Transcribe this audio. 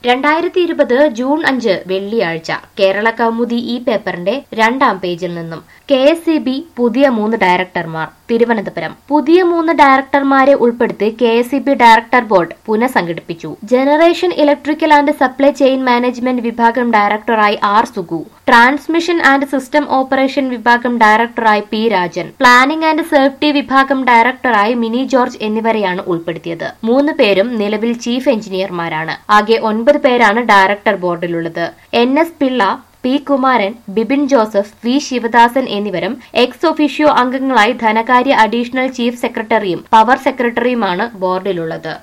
രണ്ടായിരത്തി ഇരുപത് ജൂൺ അഞ്ച് വെള്ളിയാഴ്ച കേരള കൗമുദി ഈ പേപ്പറിന്റെ രണ്ടാം പേജിൽ നിന്നും കെ എസ് സി ബി പുതിയ മൂന്ന് ഡയറക്ടർമാർ തിരുവനന്തപുരം പുതിയ മൂന്ന് ഡയറക്ടർമാരെ ഉൾപ്പെടുത്തി K S C B director board പുനഃസംഘടിപ്പിച്ചു generation electrical and supply chain management വിഭാഗം ഡയറക്ടറായി R Sugu transmission and system operation വിഭാഗം ഡയറക്ടറായി P Rajan planning and safety വിഭാഗം ഡയറക്ടറായി മിനി ജോർജ് എന്നിവരെയാണ് ഉൾപ്പെടുത്തിയത് മൂന്ന് പേരും നിലവിൽ ചീഫ് എഞ്ചിനീയർമാരാണ് ആകെ ഒൻപത് പേരാണ് ഡയറക്ടർ ബോർഡിലുള്ളത് N S Pillai P Kumaran Bibin Joseph V Sivadasan എന്നിവരും എക്സ് ഒഫീഷ്യോ അംഗങ്ങളായി ധനകാര്യ അഡീഷണൽ ചീഫ് സെക്രട്ടറിയും പവർ സെക്രട്ടറിയുമാണ് ബോർഡിലുള്ളത്